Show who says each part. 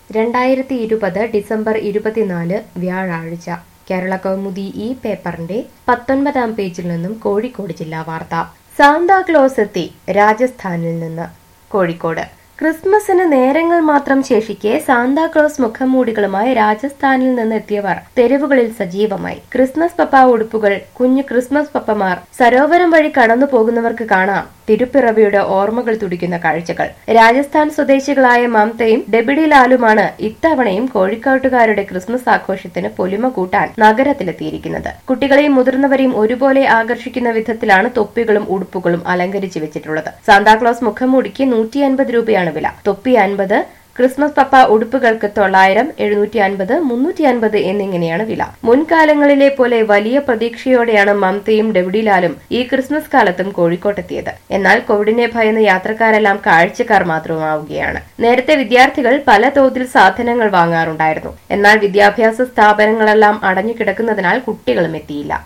Speaker 1: രണ്ടായിരത്തി ഇരുപത് ഡിസംബർ ഇരുപത്തിനാല് വ്യാഴാഴ്ച കേരള കൗമുദി ഈ പേപ്പറിന്റെ പത്തൊൻപതാം പേജിൽ നിന്നും കോഴിക്കോട് ജില്ലാ വാർത്ത സാന്താക്ലോസ് എത്തി രാജസ്ഥാനിൽ നിന്ന് കോഴിക്കോട് ക്രിസ്മസിന് നേരങ്ങൾ മാത്രം ശേഷിക്കെ സാന്താക്ലോസ് മുഖംമൂടികളുമായി രാജസ്ഥാനിൽ നിന്ന് എത്തിയവർ തെരുവുകളിൽ സജീവമായി ക്രിസ്മസ് പപ്പ ഉടുപ്പുകൾ കുഞ്ഞു ക്രിസ്മസ് പപ്പമാർ സരോവരം വഴി കടന്നു പോകുന്നവർക്ക് കാണാം തിരുപ്പിറവിയുടെ ഓർമ്മകൾ തുടിക്കുന്ന കാഴ്ചകൾ രാജസ്ഥാൻ സ്വദേശികളായ മമതയും ഡെബിഡി ലാലുമാണ് ഇത്തവണയും കോഴിക്കോട്ടുകാരുടെ ക്രിസ്മസ് ആഘോഷത്തിന് പൊലിമ കൂട്ടാൻ നഗരത്തിലെത്തിയിരിക്കുന്നത് കുട്ടികളെയും മുതിർന്നവരെയും ഒരുപോലെ ആകർഷിക്കുന്ന വിധത്തിലാണ് തൊപ്പികളും ഉടുപ്പുകളും അലങ്കരിച്ചു വെച്ചിട്ടുള്ളത് സാന്താക്ലോസ് മുഖംമൂടിക്ക് നൂറ്റി അൻപത് രൂപയാണ് വില തൊപ്പി അൻപത് ക്രിസ്മസ് പപ്പ ഉടുപ്പുകൾക്ക് തൊള്ളായിരം എഴുന്നൂറ്റി അൻപത് മുന്നൂറ്റി അൻപത് എന്നിങ്ങനെയാണ് വില മുൻകാലങ്ങളിലെ പോലെ വലിയ പ്രതീക്ഷയോടെയാണ് മമതയും ഡെവിഡിലാലും ഈ ക്രിസ്മസ് കാലത്തും കോഴിക്കോട്ടെത്തിയത് എന്നാൽ കോവിഡിനെ ഭയന്ന് യാത്രക്കാരെല്ലാം കാഴ്ചക്കാർ മാത്രമാവുകയാണ് നേരത്തെ വിദ്യാർത്ഥികൾ പല തോതിൽ സാധനങ്ങൾ വാങ്ങാറുണ്ടായിരുന്നു എന്നാൽ വിദ്യാഭ്യാസ സ്ഥാപനങ്ങളെല്ലാം അടഞ്ഞു കിടക്കുന്നതിനാൽ കുട്ടികളും എത്തിയില്ല